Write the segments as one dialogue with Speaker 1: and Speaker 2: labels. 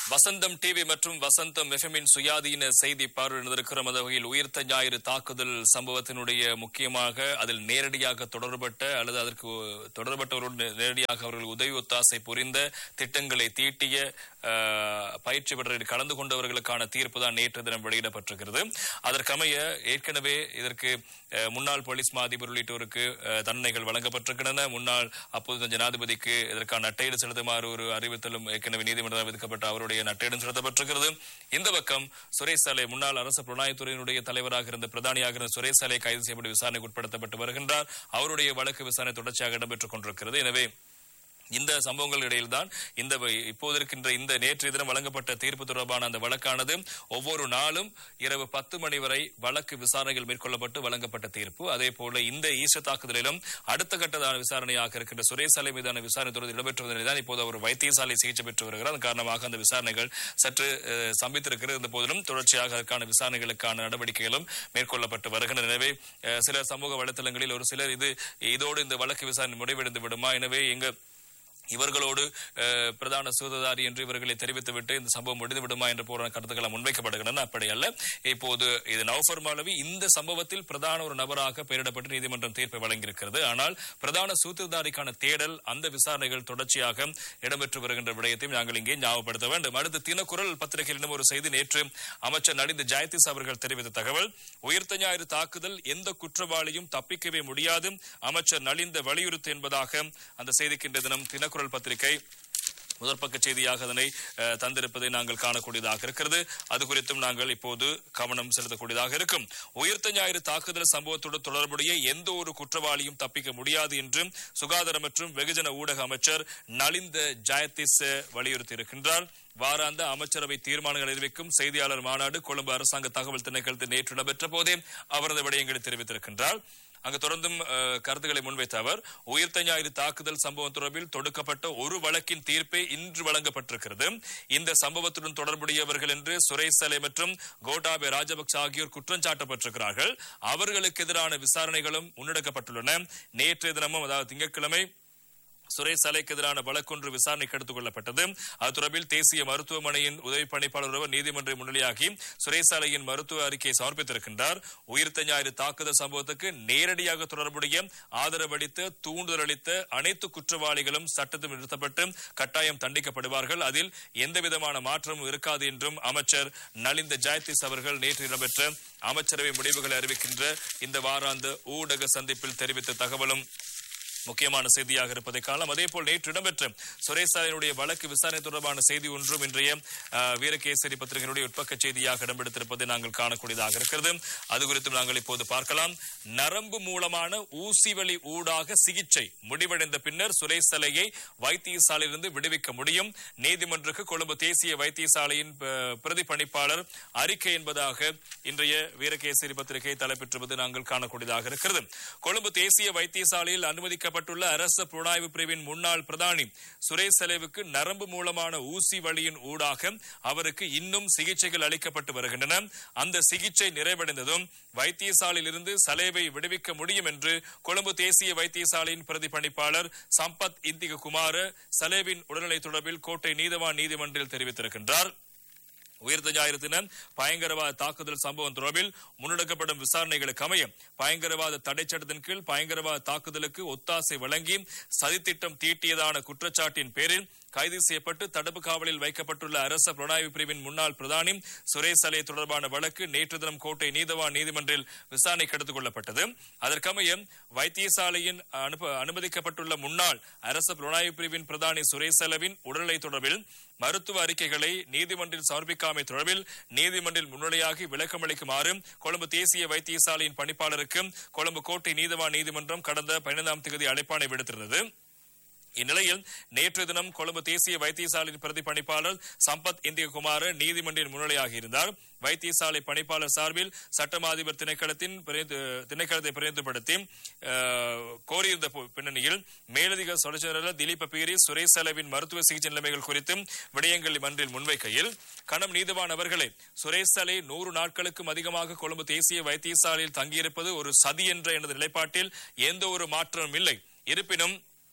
Speaker 1: வசந்தம் TV மற்றும் வசந்தம் எஃப்எம்மின் சுயாதீன செய்தி பார்வையிட்டிருக்கிற அந்த வகையில் உயிர்த்த ஞாயிறு தாக்குதல் சம்பவத்தினுடைய முக்கியமாக அதில் நேரடியாக தொடர்பட்ட அல்லது அதற்கு தொடர்பட்டவரோடு நே- நேரடியாக அவர்கள் உதவி ஒத்தாசை புரிந்த திட்டங்களை தீட்டிய அஹ், பயிற்சி பெற்ற கலந்து கொண்டவர்களுக்கான தீர்ப்பு தான் நேற்று தினம் வெளியிடப்பட்டிருக்கிறது அதற்கமைய ஏற்கனவே இதற்கு அஹ், முன்னாள் போலீஸ் மா அதிபர் உள்ளிட்டோருக்கு அஹ், தண்டனைகள் வழங்கப்பட்டிருக்கின்றன முன்னாள் அப்போது ஜனாதிபதிக்கு இதற்கான நட்டையீடு செலுத்துமாறு ஒரு அறிவித்தலும் ஏற்கனவே நீதிமன்றம் விதிக்கப்பட்ட அவருடைய நட்டையீடும் செலுத்தப்பட்டிருக்கிறது இந்த பக்கம் சுரேஷ் சாலை முன்னாள் அரசு புலனாய்வுத்துறையினுடைய தலைவராக இருந்த பிரதானியாக இருந்த சுரேஷ் சாலை கைது செய்யப்பட்டு விசாரணைக்கு உட்படுத்தப்பட்டு வருகின்றார் அவருடைய வழக்கு விசாரணை தொடர்ச்சியாக இடம்பெற்றுக் கொண்டிருக்கிறது எனவே இந்த சம்பவங்கள் இடையில்தான் இந்த வ- இப்போது இருக்கின்ற இந்த நேற்று தினம் வழங்கப்பட்ட தீர்ப்பு தொடர்பான அந்த வழக்கானது ஒவ்வொரு நாளும் இரவு பத்து மணி வரை வழக்கு விசாரணைகள் மேற்கொள்ளப்பட்டு வழங்கப்பட்ட தீர்ப்பு அதே போல இந்த ஈஸ்டர் தாக்குதலிலும் அடுத்த கட்டதான விசாரணையாக இருக்கின்ற சுரேஷ் சாலை மீதான விசாரணை தொடர்ந்து இடம்பெற்று தான் இப்போது அவர் வைத்தியசாலை சிகிச்சை பெற்று வருகிறார் அதன் காரணமாக அந்த விசாரணைகள் சற்று அஹ், ஸ்தம்பித்திருக்கிறது இருந்த போதிலும் தொடர்ச்சியாக அதற்கான விசாரணைகளுக்கான நடவடிக்கைகளும் மேற்கொள்ளப்பட்டு வருகின்றன எனவே அஹ், சில சமூக வலைத்தளங்களில் ஒரு சிலர் இது இதோடு இந்த வழக்கு விசாரணை முடிவடைந்து விடுமா எனவே எங்க இவர்களோடு அஹ், பிரதான சூததாரி என்று இவர்களை தெரிவித்துவிட்டு இந்த சம்பவம் முடிந்து விடுமா என்ற போன்ற கருத்துக்கள் முன்வைக்கப்படுகின்றன அப்படி அல்ல இப்போது இது நவஃபர் மாலவி இந்த சம்பவத்தில் பிரதான ஒரு நபராக பெயரிடப்பட்டு நீதிமன்றம் தீர்ப்பை வழங்கியிருக்கிறது ஆனால் பிரதான சூத்திரதாரிக்கான தேடல் அந்த விசாரணைகள் தொடர்ச்சியாக இடம்பெற்று வருகின்ற விடயத்தையும் நாங்கள் இங்கே ஞாபகப்படுத்த வேண்டும் அடுத்து தினக்குரல் பத்திரிகையில் இன்னும் ஒரு செய்தி நேற்று அமைச்சர் நடிந்த ஜெயதிஸ் அவர்கள் தெரிவித்த தகவல் உயிர்த்த ஞாயிறு தாக்குதல் எந்த குற்றவாளியும் தப்பிக்கவே முடியாது அமைச்சர் நலிந்த வலியுறுத்து என்பதாக அந்த செய்திக்கு இன்றைய தினம் தினக்குரல் பத்திரிகை முதற்பக்க செய்தியாக அதனை அஹ், தந்திருப்பதை நாங்கள் காணக்கூடியதாக இருக்கிறது அது குறித்தும் நாங்கள் இப்போது கவனம் செலுத்தக்கூடியதாக இருக்கும் உயிர்த்த ஞாயிறு தாக்குதல் சம்பவத்தோடு தொடர்புடைய எந்த ஒரு குற்றவாளியும் தப்பிக்க முடியாது என்று சுகாதார மற்றும் வெகுஜன ஊடக அமைச்சர் நலிந்த ஜெயதிஸ் வலியுறுத்தி இருக்கின்றார் வாராந்த அமைச்சரவை தீர்மானங்கள் அறிவிக்கும் செய்தியாளர் மாநாடு கொழும்பு அரசாங்க தகவல் திணைக்களத்தில் நேற்று நடைபெற்ற போதே அவர் இந்த விடயங்களை தெரிவித்திருக்கின்றார் அங்கு தொடர்ந்தும் அஹ், கருத்துக்களை முன்வைத்த அவர் உயிர்த்த ஞாயிறு தாக்குதல் சம்பவம் தொடர்பில் தொடுக்கப்பட்ட ஒரு வழக்கின் தீர்ப்பே இன்று வழங்கப்பட்டிருக்கிறது இந்த சம்பவத்துடன் தொடர்புடையவர்கள் என்று சுரேஷ் சலை மற்றும் கோட்டாபே ராஜபக்ச ஆகியோர் குற்றம் சாட்டப்பட்டிருக்கிறார்கள் அவர்களுக்கு எதிரான விசாரணைகளும் முன்னெடுக்கப்பட்டுள்ளன நேற்றைய தினமும் அதாவது திங்கட்கிழமை சுரேஷ் சாலைக்கு எதிரான வழக்கொன்று விசாரணைக்கு எடுத்துக் கொள்ளப்பட்டது அது தொடர்பில் தேசிய மருத்துவமனையின் உதவி பணிப்பாளர் ஒருவர் நீதிமன்றம் முன்னிலையாகி சுரேஷ் சாலையின் மருத்துவ அறிக்கையை சமர்ப்பித்திருக்கின்றார் உயிர்த்த ஞாயிறு தாக்குதல் சம்பவத்துக்கு நேரடியாக தொடர்புடைய ஆதரவளித்த தூண்டுதல் அளித்த அனைத்து குற்றவாளிகளும் சட்டத்தில் நிறுத்தப்பட்டு கட்டாயம் தண்டிக்கப்படுவார்கள் அதில் எந்தவிதமான மாற்றமும் இருக்காது என்றும் அமைச்சர் நலிந்த ஜெயதிஸ் அவர்கள் நேற்று இடம்பெற்ற அமைச்சரவை முடிவுகளை அறிவிக்கின்ற இந்த வாராந்த ஊடக சந்திப்பில் தெரிவித்த தகவலும் முக்கியமான செய்தியாக இருப்பதை காணலாம் அதே போல் நேற்று இடம்பெற்ற சுரேசாரினுடைய வழக்கு விசாரணை தொடர்பான செய்தி ஒன்றும் இன்றைய அஹ், வீரகேசரி பத்திரிகையினுடைய உட்பக்க செய்தியாக இடம்பெடுத்திருப்பதை நாங்கள் காணக்கூடியதாக இருக்கிறது அது குறித்தும் நாங்கள் இப்போது பார்க்கலாம் நரம்பு மூலமான ஊசி வழி ஊடாக சிகிச்சை முடிவடைந்த பின்னர் சுரேஷ் சலையை வைத்தியசாலையிலிருந்து விடுவிக்க முடியும் நீதிமன்றக்கு கொழும்பு தேசிய வைத்தியசாலையின் அஹ், பிரதி பணிப்பாளர் அறிக்கை என்பதாக இன்றைய வீரகேசரி பத்திரிகை தலைப்பெற்றுவது நாங்கள் காணக்கூடியதாக இருக்கிறது கொழும்பு தேசிய வைத்தியசாலையில் அனுமதிக்கப்பட்டுள்ள அரசு புலனாய்வு பிரிவின் முன்னாள் பிரதானி சுரேஷ் செலவுக்கு நரம்பு மூலமான ஊசி வழியின் ஊடாக அவருக்கு இன்னும் சிகிச்சைகள் அளிக்கப்பட்டு வருகின்றன அந்த சிகிச்சை நிறைவடைந்ததும் வைத்தியசாலையில் இருந்து சலேவை விடுவிக்க முடியும் என்று கொழும்பு தேசிய வைத்தியசாலையின் பிரதி பணிப்பாளர் சம்பத் இந்திக குமார சலேவின் உடல்நிலை தொடர்பில் கோட்டை நீதவான் நீதிமன்றில் தெரிவித்திருக்கின்றார் உயிர்த்த ஞாயிறு தினம் பயங்கரவாத தாக்குதல் சம்பவம் தொடர்பில் முன்னெடுக்கப்படும் விசாரணைகளுக்கு அமைய பயங்கரவாத தடை சட்டத்தின் கீழ் பயங்கரவாத தாக்குதலுக்கு ஒத்தாசை வழங்கி சதித்திட்டம் தீட்டியதான குற்றச்சாட்டின் பேரில் கைது செய்யப்பட்டு தடுப்பு காவலில் வைக்கப்பட்டுள்ள அரச புலனாய்வு பிரிவின் முன்னாள் பிரதானி சுரேஷ் அலை தொடர்பான வழக்கு நேற்று தினம் கோட்டை நீதவான் நீதிமன்றில் விசாரணைக்கு எடுத்துக் கொள்ளப்பட்டது அதற்கமைய வைத்தியசாலையின் அனுப்ப- அனுமதிக்கப்பட்டுள்ள முன்னாள் அரச புலனாய்வு பிரிவின் பிரதானி சுரேஷ் அலவின் உடல்நிலை தொடர்பில் மருத்துவ அறிக்கைகளை நீதிமன்றில் சமர்ப்பிக்காமை தொடர்பில் நீதிமன்றில் முன்னிலையாகி விளக்கமளிக்குமாறு கொழும்பு தேசிய வைத்தியசாலையின் பணிப்பாளருக்கு கொழும்பு கோட்டை நீதவான் நீதிமன்றம் கடந்த பதினைந்தாம் தேதி அழைப்பாணை விடுத்திருந்தது இந்நிலையில் நேற்று தினம் கொழும்பு தேசிய வைத்தியசாலையின் பிரதி பணிப்பாளர் சம்பத் இந்தியகுமார நீதிமன்றில் முன்னிலையாகி இருந்தார் வைத்தியசாலை பணிப்பாளர் சார்பில் சட்டமா அதிபர் திணைக்களத்தின் பிரதி- திணைக்களத்தை பிரதிநிதிப்படுத்தி அஹ், கோரியிருந்த பு- பின்னணியில் மேலதிக சொலிசிட்டர் திலீப பீரி சுரேஷ் செலவின் மருத்துவ சிகிச்சை நிலைமைகள் குறித்தும் விடயங்கள் மன்றில் முன்வைக்கையில் கணம் நீதிவான் அவர்களே சுரேஷ் சலை நூறு நாட்களுக்கும் அதிகமாக கொழும்பு தேசிய வைத்தியசாலையில் தங்கியிருப்பது ஒரு சதி என்ற எனது நிலைப்பாட்டில் எந்த ஒரு மாற்றமும் இல்லை இருப்பினும்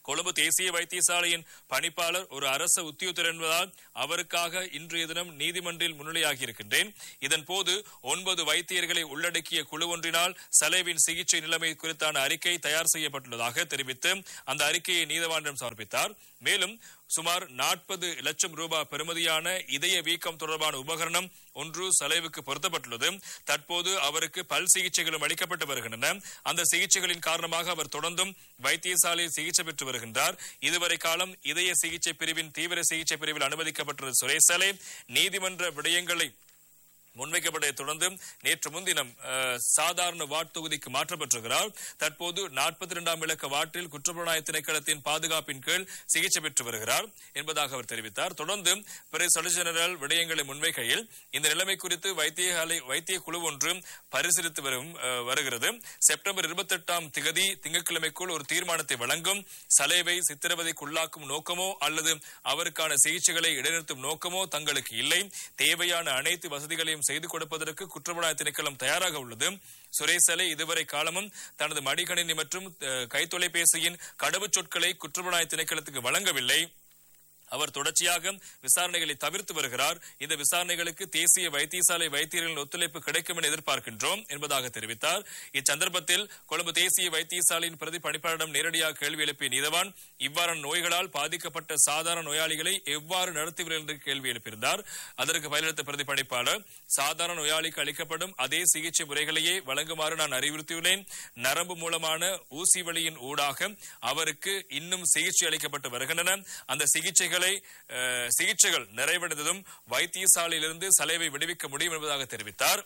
Speaker 1: கொழும்பு தேசிய வைத்தியசாலையின் பணிப்பாளர் ஒரு அரச உத்தியோகத்தர் என்பதால் அவருக்காக இன்றைய தினம் நீதிமன்றில் முன்னிலையாகி இருக்கின்றேன் இதன் போது ஒன்பது வைத்தியர்களை உள்ளடக்கிய குழு ஒன்றினால் சலேவின் சிகிச்சை நிலைமை குறித்தான அறிக்கை தயார் செய்யப்பட்டுள்ளதாக தெரிவித்து அந்த அறிக்கையை நீதவானிடம் சமர்ப்பித்தார் மேலும் சுமார் நாற்பது லட்சம் ரூபாய் பெறுமதியான இதய வீக்கம் தொடர்பான உபகரணம் ஒன்று சலைவுக்கு பொருத்தப்பட்டுள்ளது தற்போது அவருக்கு பல் சிகிச்சைகளும் அளிக்கப்பட்டு வருகின்றன அந்த சிகிச்சைகளின் காரணமாக அவர் தொடர்ந்தும் வைத்தியசாலையில் சிகிச்சை பெற்று வருகின்றார் இதுவரை காலம் இதய சிகிச்சை பிரிவின் தீவிர சிகிச்சை பிரிவில் அனுமதிக்கப்பட்டுள்ள சுரேசலை நீதிமன்ற விடயங்களை முன்வைக்கப்பட்டதை தொடர்ந்து நேற்று முன்தினம் அஹ், சாதாரண வார்டு தொகுதிக்கு மாற்றப்பட்டிருக்கிறார் தற்போது நாற்பத்தி இரண்டாம் இலக்க வார்டில் குற்றப்புலனாய்வு திணைக்களத்தின் பாதுகாப்பின் கீழ் சிகிச்சை பெற்று வருகிறார் என்பதாக அவர் தெரிவித்தார் தொடர்ந்து பிற சொலிசிட்டர் ஜெனரல் விடயங்களை முன்வைக்கையில் இந்த நிலைமை குறித்து வைத்தியசாலை வைத்திய குழு ஒன்று பரிசீலித்து வரும் அஹ், வருகிறது செப்டம்பர் இருபத்தி எட்டாம் திகதி திங்கட்கிழமைக்குள் ஒரு தீர்மானத்தை வழங்கும் சலைவை சித்திரவதைக்குள்ளாக்கும் நோக்கமோ அல்லது அவருக்கான சிகிச்சைகளை இடைநிறுத்தும் நோக்கமோ தங்களுக்கு இல்லை தேவையான அனைத்து வசதிகளையும் செய்து கொடுப்பதற்கு குற்றப்புலனாய்வு திணைக்களம் தயாராக உள்ளது சுரேசலை இதுவரை காலமும் தனது மடிக்கணினி மற்றும் அஹ், கைத்தொலைபேசியின் கடவுச் சொற்களை குற்றப்புலனாய்வு திணைக்களத்துக்கு வழங்கவில்லை அவர் தொடர்ச்சியாக விசாரணைகளை தவிர்த்து வருகிறார் இந்த விசாரணைகளுக்கு தேசிய வைத்தியசாலை வைத்தியர்களின் ஒத்துழைப்பு கிடைக்கும் என எதிர்பார்க்கின்றோம் என்பதாக தெரிவித்தார் இச்சந்தர்ப்பத்தில் கொழும்பு தேசிய வைத்தியசாலையின் பிரதி பணிப்பாளரிடம் நேரடியாக கேள்வி எழுப்பிய நீதவான் இவ்வாறான நோய்களால் பாதிக்கப்பட்ட சாதாரண நோயாளிகளை எவ்வாறு நடத்துவீர்கள் என்று கேள்வி எழுப்பியிருந்தார் அதற்கு பதிலளித்த பிரதி பணிப்பாளர் சாதாரண நோயாளிக்கு அளிக்கப்படும் அதே சிகிச்சை முறைகளையே வழங்குமாறு நான் அறிவுறுத்தியுள்ளேன் நரம்பு மூலமான ஊசி வழியின் ஊடாக அவருக்கு இன்னும் சிகிச்சை அளிக்கப்பட்டு வருகின்றன அந்த சிகிச்சைகளை அஹ், சிகிச்சைகள் நிறைவடைந்ததும் வைத்தியசாலையிலிருந்து சலைவை விடுவிக்க முடியும் என்பதாக தெரிவித்தார்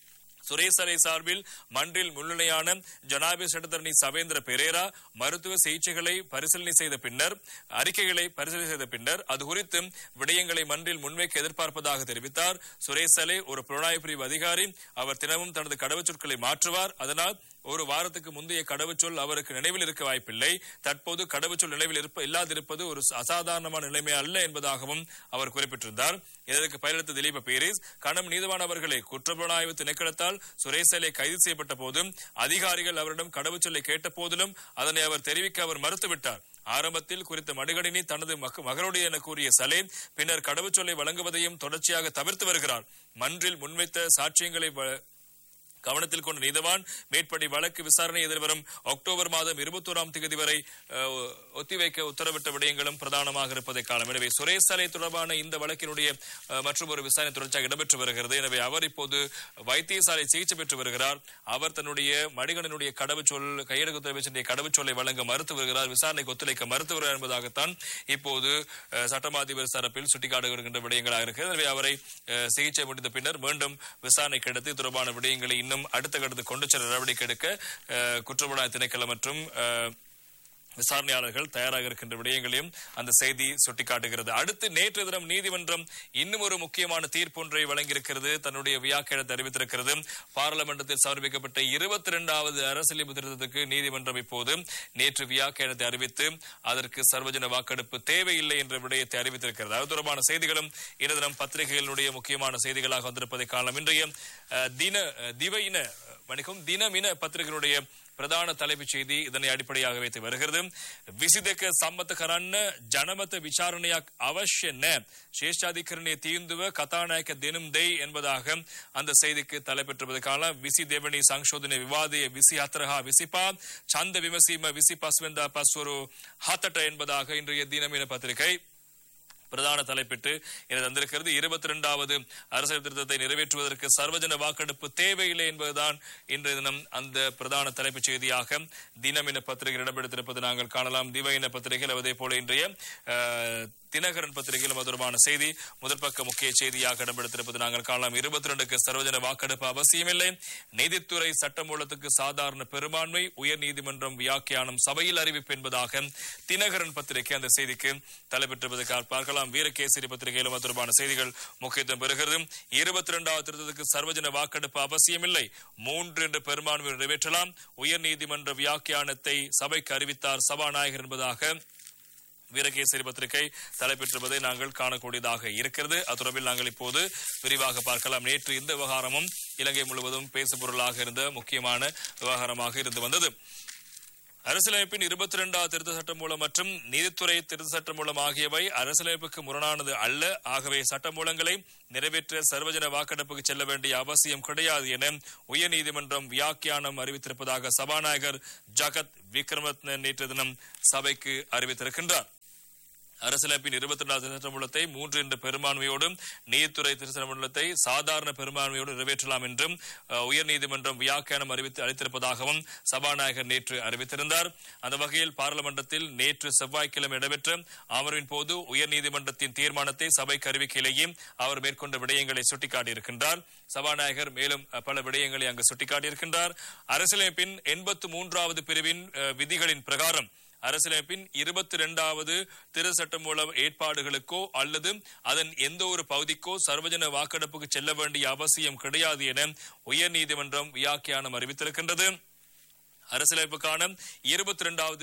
Speaker 1: சுரேசலை சார்பில் மன்றில் முன்னிலையான ஜனாபி சட்டத்தரணி சவேந்திர பெரேரா மருத்துவ சிகிச்சைகளை பரிசீலனை செய்த பின்னர் அறிக்கைகளை பரிசீலனை செய்த பின்னர் அது குறித்து விடயங்களை மன்றில் முன்வைக்க எதிர்பார்ப்பதாக தெரிவித்தார் சுரேசலை ஒரு புலனாய்வு பிரிவு அதிகாரி அவர் தினமும் தனது கடவுச்சொற்களை மாற்றுவார் அதனால் ஒரு வாரத்துக்கு முந்தைய கடவுச்சொல் அவருக்கு நினைவில் இருக்க வாய்ப்பில்லை தற்போது கடவுச்சொல் நினைவில் இருப்ப இல்லாதிருப்பது ஒரு அசாதாரணமான நிலைமை அல்ல என்பதாகவும் அவர் குறிப்பிட்டிருந்தார் இதற்கு பயிலளித்த திலீப பேரிஸ் கணம் நீதவான் அவர்களை குற்றப்புலனாய்வு திணைக்களத்தால் சுரேசலை கைது செய்யப்பட்ட போதும் அதிகாரிகள் அவரிடம் கடவுச்சொல்லை கேட்ட போதிலும் அதனை அவர் தெரிவிக்க அவர் மறுத்துவிட்டார் ஆரம்பத்தில் குறித்த மடுகடினி தனது மக- மகளுடைய என கூறிய சலேம் பின்னர் கடவுச்சொல்லை வழங்குவதையும் தொடர்ச்சியாக தவிர்த்து வருகிறார் மன்றில் முன்வைத்த சாட்சியங்களை வ- கவனத்தில் கொண்ட நீதவான் மேற்படி வழக்கு விசாரணை எதிர்வரும் அக்டோபர் மாதம் இருபத்தோராம் தேதி வரை அஹ், ஒத்திவைக்க உத்தரவிட்ட விடயங்களும் பிரதானமாக இருப்பதை காணும் எனவே சுரேஷ் சாலை தொடர்பான இந்த வழக்கினுடைய அஹ், மற்றும் ஒரு விசாரணை தொடர்ச்சியாக இடம்பெற்று வருகிறது எனவே அவர் இப்போது வைத்தியசாலை சிகிச்சை பெற்று வருகிறார் அவர் தன்னுடைய மடிகடனுடைய கடவுச்சொல் கையெழுத்து தொலைபேசியுடைய கடவுச்சொல்லை வழங்க மறுத்து வருகிறார் விசாரணைக்கு ஒத்துழைக்க மறுத்து வருகிறார் என்பதாகத்தான் இப்போது அஹ், சட்டமா அதிபர் தரப்பில் சுட்டிக்காட்டுகின்ற விடயங்களாக இருக்கிறது எனவே அவரை அஹ், சிகிச்சை முடிந்த பின்னர் மீண்டும் விசாரணைக்கு எடுத்து இது தொடர்பான விடயங்களை இன்னும் அடுத்த கட்டத்துக்கு கொண்டு செல்ல நடவடிக்கை எடுக்க அஹ், குற்றப்புலனாய்வு திணைக்களம் மற்றும் அஹ், விசாரணையாளர்கள் தயாராக இருக்கின்ற விடயங்களையும் அந்த செய்தி சுட்டிக்காட்டுகிறது அடுத்து நேற்று தினம் நீதிமன்றம் இன்னும் ஒரு முக்கியமான தீர்ப்பு ஒன்றை வழங்கியிருக்கிறது தன்னுடைய வியாக்கியத்தை அறிவித்திருக்கிறது பாராளுமன்றத்தில் சமர்ப்பிக்கப்பட்ட இருபத்தி இரண்டாவது அரசியலமைப்பு திருத்தத்துக்கு நீதிமன்றம் இப்போது நேற்று வியாக்கியானத்தை அறிவித்து அதற்கு சர்வஜன வாக்கெடுப்பு தேவையில்லை என்ற விடயத்தை அறிவித்திருக்கிறது அது தொடர்பான செய்திகளும் இன்று தினம் பத்திரிகைகளுடைய முக்கியமான செய்திகளாக வந்திருப்பதை காணலாம் இன்றைய அஹ், தின அஹ், திவையின மணிக்கும் தினமின பத்திரிகைகளுடைய பிரதான தலைப்புச் செய்தி இதனை அடிப்படையாக வைத்து வருகிறது විසිදක සම්මත කරන්න ජනමත විචාරණයක් අවශ්‍ය නෑ ශේෂ්ඨාධිකරණය තීන්දුව கதாநாயக தினம் දෙයි என்பதாக அந்த செய்திக்கு தலைப்பெற்றுவது காலம் விசி தேவனி සංශෝධන විවාදය විසි හතර හා විසිපා චන්ද විමසීම විසි පස්වෙන්දා පස්වරු හතට என்பதாக இன்றைய தினமின பத்திரிகை பிரதான தலைப்பிட்டு என தந்திருக்கிறது இருபத்தி இரண்டாவது அரசியல் திருத்தத்தை நிறைவேற்றுவதற்கு சர்வஜன வாக்கெடுப்பு தேவையில்லை என்பதுதான் இன்றைய தினம் அந்த பிரதான தலைப்புச் செய்தியாக தினமின பத்திரிகையில் இடம்பெடுத்திருப்பது நாங்கள் காணலாம் திவையின பத்திரிகையில் அதே போல இன்றைய அஹ், தினகரன் பத்திரிகையில் அது தொடர்பான செய்தி முதற் பக்க முக்கிய செய்தியாக இடம்பெடுத்திருப்பது நாங்கள் காணலாம் இருபத்தி ரெண்டுக்கு சர்வஜன வாக்கெடுப்பு அவசியமில்லை நீதித்துறை சட்டமூலத்துக்கு சாதாரண பெரும்பான்மை உயர் நீதிமன்றம் வியாக்கியானம் சபையில் அறிவிப்பு என்பதாக தினகரன் பத்திரிகை அந்த செய்திக்கு தலைப்பெற்றிருப்பதற்காக பார்க்கலாம் வீரகேசரி பத்திரிகையிலும் அது தொடர்பான செய்திகள் முக்கியத்துவம் பெறுகிறது இருபத்தி இரண்டாவது திருத்தத்துக்கு சர்வஜன வாக்கெடுப்பு அவசியமில்லை மூன்று என்ற பெரும்பான்மை நிறைவேற்றலாம் உயர் நீதிமன்ற வியாக்கியானத்தை சபைக்கு அறிவித்தார் சபாநாயகர் என்பதாக வீரகேசரி பத்திரிகை தலைப்பெற்றிருப்பதை நாங்கள் காணக்கூடியதாக இருக்கிறது அது தொடர்பில் நாங்கள் இப்போது விரிவாக பார்க்கலாம் நேற்று இந்த விவகாரமும் இலங்கை முழுவதும் பேசுபொருளாக இருந்த முக்கியமான விவகாரமாக இருந்து வந்தது அரசியலமைப்பின் இருபத்தி இரண்டாவது திருத்த சட்டம் மூலம் மற்றும் நீதித்துறை திருத்த சட்டம் மூலம் ஆகியவை அரசியலமைப்புக்கு முரணானது அல்ல ஆகவே சட்ட மூலங்களை நிறைவேற்ற சர்வஜன வாக்கெடுப்புக்கு செல்ல வேண்டிய அவசியம் கிடையாது என உயர்நீதிமன்றம் வியாக்கியானம் அறிவித்திருப்பதாக சபாநாயகர் ஜகத் விக்ரமத்ன நேற்று தினம் சபைக்கு அறிவித்திருக்கின்றார் அரசியலமைப்பின் இருபத்தி ரெண்டாவது திருச்சட்டமூலத்தை மூன்று என்ற பெரும்பான்மையோடு நீதித்துறை திருச்சட்டமூலத்தை சாதாரண பெரும்பான்மையோடு நிறைவேற்றலாம் என்றும் அஹ், உயர்நீதிமன்றம் வியாக்கியானம் அறிவித்து அளித்திருப்பதாகவும் சபாநாயகர் நேற்று அறிவித்திருந்தார் அந்த வகையில் பாராளுமன்றத்தில் நேற்று செவ்வாய்க்கிழமை நடைபெற்ற அமர்வின் போது உயர்நீதிமன்றத்தின் தீர்மானத்தை சபைக்கு அறிவிக்கையிலேயே அவர் மேற்கொண்ட விடயங்களை சுட்டிக்காட்டியிருக்கின்றார் சபாநாயகர் மேலும் அஹ், பல விடயங்களை அங்கு சுட்டிக்காட்டியிருக்கின்றார் அரசியலமைப்பின் எண்பத்து மூன்றாவது பிரிவின் அஹ், விதிகளின் பிரகாரம் அரசியலமைப்பின் இருபத்தி இரண்டாவது திரு சட்டம் மூலம் ஏற்பாடுகளுக்கோ அல்லது அதன் எந்த ஒரு பகுதிக்கோ சர்வஜன வாக்கெடுப்புக்கு செல்ல வேண்டிய அவசியம் கிடையாது என உயர்நீதிமன்றம் வியாக்கியானம் அறிவித்திருக்கின்றது அரசியலமைப்புக்கான இருபத்தி இரண்டாவது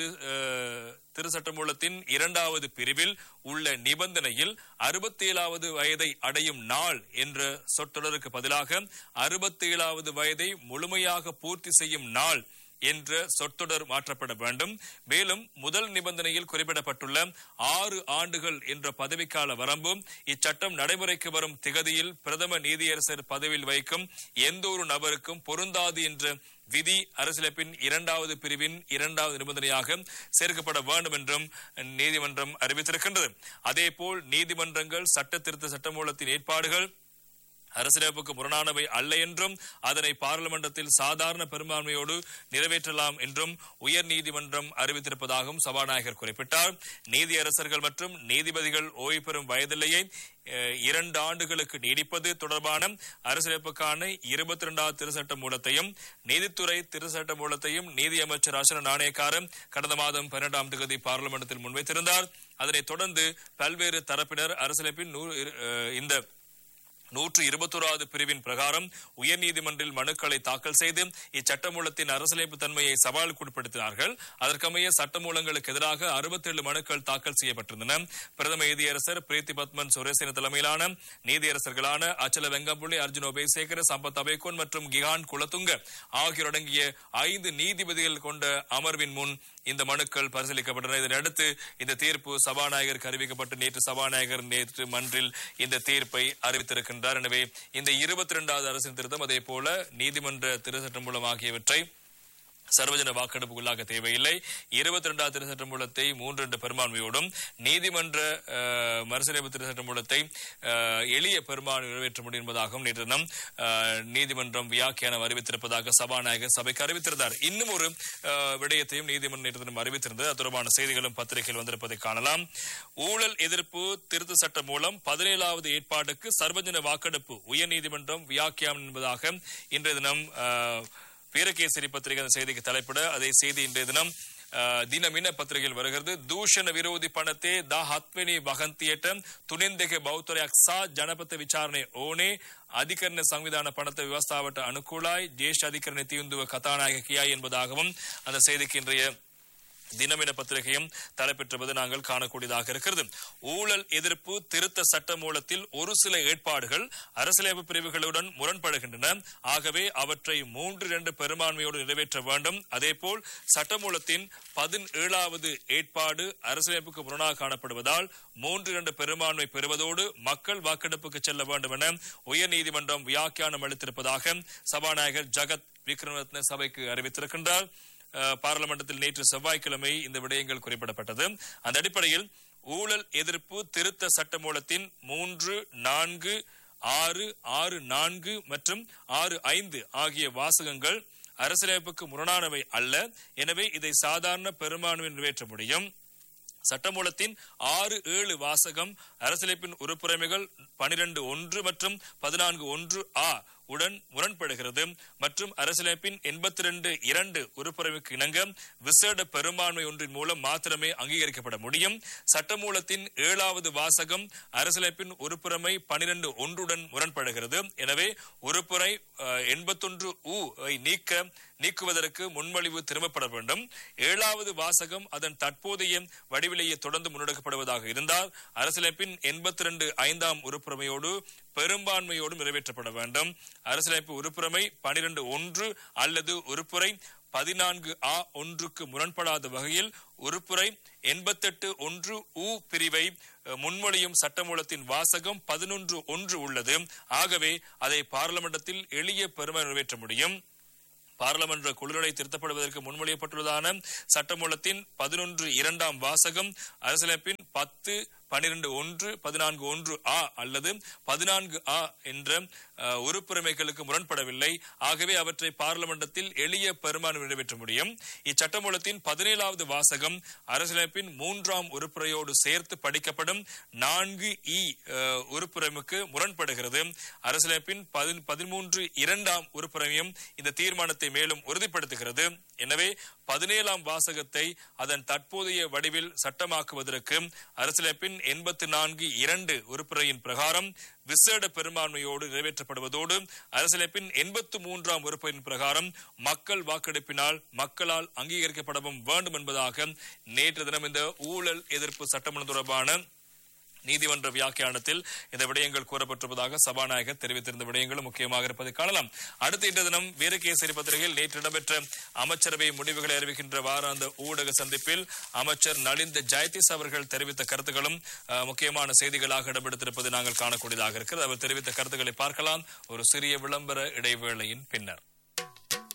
Speaker 1: திருச்சட்டமூலத்தின் இரண்டாவது பிரிவில் உள்ள நிபந்தனையில் அறுபத்தி ஏழாவது வயதை அடையும் நாள் என்ற சொற்றொடருக்கு பதிலாக அறுபத்தி ஏழாவது வயதை முழுமையாக பூர்த்தி செய்யும் நாள் என்ற சொற்றொடர் மாற்றப்பட வேண்டும் மேலும் முதல் நிபந்தனையில் குறிப்பிடப்பட்டுள்ள ஆறு ஆண்டுகள் என்ற பதவிக்கால வரம்பு இச்சட்டம் நடைமுறைக்கு வரும் திகதியில் பிரதம நீதியரசர் பதவியில் வைக்கும் எந்த ஒரு நபருக்கும் பொருந்தாது என்ற விதி அரசியலமைப்பின் இரண்டாவது பிரிவின் இரண்டாவது நிபந்தனையாக சேர்க்கப்பட வேண்டும் என்றும் நீதிமன்றம் அறிவித்திருக்கின்றது அதேபோல் நீதிமன்றங்கள் சட்ட திருத்த சட்டமூலத்தின் ஏற்பாடுகள் அரசியலமைப்புக்கு முரணானவை அல்ல என்றும் அதனை பாராளுமன்றத்தில் சாதாரண பெரும்பான்மையோடு நிறைவேற்றலாம் என்றும் உயர் நீதிமன்றம் அறிவித்திருப்பதாகவும் சபாநாயகர் குறிப்பிட்டார் நீதியரசர்கள் மற்றும் நீதிபதிகள் ஓய்வு பெறும் வயதில்லையை அஹ், இரண்டு ஆண்டுகளுக்கு நீடிப்பது தொடர்பான அரசியலமைப்புக்கான இருபத்தி இரண்டாவது திருச்சட்ட மூலத்தையும் நீதித்துறை திருச்சட்ட மூலத்தையும் நீதி அமைச்சர் அசன நாணயக்காரன் கடந்த மாதம் பன்னெண்டாம் தேதி பாராளுமன்றத்தில் முன்வைத்திருந்தார் அதனைத் தொடர்ந்து பல்வேறு தரப்பினர் அரசியலமைப்பின் நூறு இரு- அஹ், இந்த நூற்று இருபத்தோராவது பிரிவின் பிரகாரம் உயர்நீதிமன்றில் மனுக்களை தாக்கல் செய்து இச்சட்டமூலத்தின் அரசியலமைப்பு தன்மையை சவாலுக்கு உட்படுத்தினார்கள் அதற்கமைய சட்டமூலங்களுக்கு எதிராக அறுபத்தேழு மனுக்கள் தாக்கல் செய்யப்பட்டிருந்தன பிரதம நீதியரசர் பிரீத்தி பத்மன் சுரேசன தலைமையிலான நீதியரசர்களான அச்சல வெங்கம்புள்ளி அர்ஜுன் ஒபேசேகர சம்பத் அபேகோன் மற்றும் கிகான் குலத்துங்க ஆகியோர் அடங்கிய ஐந்து நீதிபதிகள் கொண்ட அமர்வின் முன் இந்த மனுக்கள் பரிசீலிக்கப்பட்டன இதனையடுத்து இந்த தீர்ப்பு சபாநாயகருக்கு அறிவிக்கப்பட்டு நேற்று சபாநாயகர் நேற்று மன்றில் இந்த தீர்ப்பை அறிவித்திருக்கின்றார் எனவே இந்த இருபத்தி இரண்டாவது அரசின் திருத்தம் அதே போல நீதிமன்ற திருச்சட்டம் மூலம் ஆகியவற்றை சர்வஜன வாக்கெடுப்புக்குள்ளாக தேவையில்லை இருபத்தி இரண்டாவது திருச்சட்ட மூலத்தை மூன்று என்ற பெரும்பான்மையோடும் நீதிமன்ற அஹ், மறுசீரமைப்பு திருச்சட்ட மூலத்தை அஹ், எளிய பெரும்பான்மை நிறைவேற்ற முடியும் என்பதாகவும் நேற்று தினம் அஹ், நீதிமன்றம் வியாக்கியானம் அறிவித்திருப்பதாக சபாநாயகர் சபைக்கு அறிவித்திருந்தார் இன்னும் ஒரு அஹ், விடயத்தையும் நீதிமன்றம் நேற்று தினம் அறிவித்திருந்தது அது தொடர்பான செய்திகளும் பத்திரிகையில் வந்திருப்பதை காணலாம் ஊழல் எதிர்ப்பு திருத்த சட்டம் மூலம் பதினேழாவது ஏற்பாடுக்கு சர்வஜன வாக்கெடுப்பு உயர்நீதிமன்றம் வியாக்கியானம் என்பதாக இன்றைய தினம் அஹ், வீரகேசரி பத்திரிகை அந்த செய்திக்கு தலைப்பிட அதே செய்தி இன்றைய தினம் அஹ், ದಿನಮಿನ ಪತ್ರಿಕೆಯಲ್ಲಿ ಬರಗದು ದೂಷಣ ವಿರೋಧಿ ಪಣತೆ ದ ಹತ್ವೆನಿ ವಹಂತಿಯಟ ತುನಿಂದೆಗೆ ಬೌತ್ತರයක් ಸಾ ಜನಪದ ವಿಚಾರಣೆ ಓಣೆ அதிகரண சங்விதான பணத்தை விவசாவட்ட அனுகூலாய் ஜேஷ் அதிகரண தீந்துவ கதாநாயக கியாய் என்பதாகவும் அந்த செய்திக்கு இன்றைய தினமின பத்திரிகையும் தலைப்பெற்றுவது நாங்கள் காணக்கூடியதாக இருக்கிறது ஊழல் எதிர்ப்பு திருத்த சட்ட மூலத்தில் ஒரு சில ஏற்பாடுகள் அரசியலமைப்பு பிரிவுகளுடன் முரண்படுகின்றன ஆகவே அவற்றை மூன்று இரண்டு பெரும்பான்மையோடு நிறைவேற்ற வேண்டும் அதேபோல் சட்டமூலத்தின் பதினேழாவது ஏற்பாடு அரசியலமைப்புக்கு முரணாக காணப்படுவதால் மூன்று இரண்டு பெரும்பான்மை பெறுவதோடு மக்கள் வாக்கெடுப்புக்கு செல்ல வேண்டும் என உயர்நீதிமன்றம் வியாக்கியானம் அளித்திருப்பதாக சபாநாயகர் ஜகத் விக்ரமரத்ன சபைக்கு அறிவித்திருக்கின்றார் அஹ், பாராளுமன்றத்தில் நேற்று செவ்வாய்க்கிழமை இந்த விடயங்கள் குறிப்பிடப்பட்டது அந்த அடிப்படையில் ஊழல் எதிர்ப்பு திருத்த சட்ட மூலத்தின் மூன்று நான்கு ஆறு ஆறு நான்கு மற்றும் ஆறு ஐந்து ஆகிய வாசகங்கள் அரசியலமைப்புக்கு முரணானவை அல்ல எனவே இதை சாதாரண பெரும்பான்மை நிறைவேற்ற முடியும் சட்டமூலத்தின் ஆறு ஏழு வாசகம் அரசியலமைப்பின் உறுப்புரிமைகள் பனிரெண்டு ஒன்று மற்றும் பதினான்கு ஒன்று ஆ உடன் முரண்படுகிறது மற்றும் அரசியலமைப்பின் எண்பத்தி ரெண்டு இரண்டு உறுப்புரிமைக்கு இணங்க விசேட பெரும்பான்மை ஒன்றின் மூலம் மாத்திரமே அங்கீகரிக்கப்பட முடியும் சட்டமூலத்தின் ஏழாவது வாசகம் அரசியலமைப்பின் உறுப்புரிமை பனிரெண்டு ஒன்றுடன் முரண்படுகிறது எனவே உறுப்புரை எண்பத்தொன்று உ ஐ நீக்க நீக்குவதற்கு முன்மொழிவு திரும்பப்பட வேண்டும் ஏழாவது வாசகம் அதன் தற்போதைய வடிவிலேயே தொடர்ந்து முன்னெடுக்கப்படுவதாக இருந்தால் அரசியலமைப்பின் எண்பத்தி ரெண்டு ஐந்தாம் உறுப்புரிமையோடு பெரும்பான்மையோடு நிறைவேற்றப்பட வேண்டும் அரசியலமைப்பு உறுப்புரிமை பனிரெண்டு ஒன்று அல்லது உறுப்புரை பதினான்கு ஆ ஒன்றுக்கு முரண்படாத வகையில் உறுப்புரை எண்பத்தெட்டு ஒன்று உ பிரிவை அஹ், முன்மொழியும் சட்டமூலத்தின் வாசகம் பதினொன்று ஒன்று உள்ளது ஆகவே அதை பார்லமெண்டத்தில் எளிய பெருமை நிறைவேற்ற முடியும் பாராளுமன்ற குழுவை திருத்தப்படுவதற்கு முன்மொழியப்பட்டுள்ளதான சட்டமூலத்தின் பதினொன்று இரண்டாம் வாசகம் அரசியலமைப்பின் பத்து பனிரெண்டு ஒன்று பதினான்கு ஒன்று ஆ அல்லது பதினான்கு ஆ என்ற அஹ், உறுப்புரிமைகளுக்கு முரண்படவில்லை ஆகவே அவற்றை பார்லமெண்டத்தில் எளிய பெரும்பான்மை நிறைவேற்ற முடியும் இச்சட்டமூலத்தின் பதினேழாவது வாசகம் அரசியலமைப்பின் மூன்றாம் உறுப்புரையோடு சேர்த்து படிக்கப்படும் நான்கு இ அஹ், உறுப்புரிமைக்கு முரண்படுகிறது அரசியலமைப்பின் பதி- பதிமூன்று இரண்டாம் உறுப்புரிமையும் இந்த தீர்மானத்தை மேலும் உறுதிப்படுத்துகிறது எனவே பதினேழாம் வாசகத்தை அதன் தற்போதைய வடிவில் சட்டமாக்குவதற்கு அரசியலமைப்பின் எண்பத்தி நான்கு இரண்டு உறுப்புரையின் பிரகாரம் விசேட பெரும்பான்மையோடு நிறைவேற்றப்படுவதோடு அரசியலமைப்பின் எண்பத்து மூன்றாம் உறுப்பின் பிரகாரம் மக்கள் வாக்கெடுப்பினால் மக்களால் அங்கீகரிக்கப்படவும் வேண்டும் என்பதாக நேற்று தினம் இந்த ஊழல் எதிர்ப்பு சட்டமன்றம் தொடர்பான நீதிமன்ற வியாக்கியானத்தில் இந்த விடயங்கள் கூறப்பட்டிருப்பதாக சபாநாயகர் தெரிவித்திருந்த விடயங்களும் முக்கியமாக இருப்பதை காணலாம் அடுத்த இன்று தினம் வீரகேசரி பத்திரிகையில் நேற்று இடம்பெற்ற அமைச்சரவை முடிவுகளை அறிவிக்கின்ற வாராந்த ஊடக சந்திப்பில் அமைச்சர் நலிந்த ஜெயதீஸ் அவர்கள் தெரிவித்த கருத்துக்களும் அஹ், முக்கியமான செய்திகளாக இடம்பெடுத்திருப்பதை நாங்கள் காணக்கூடியதாக இருக்கிறது அவர் தெரிவித்த கருத்துக்களை பார்க்கலாம் ஒரு சிறிய விளம்பர இடைவேளையின் பின்னர்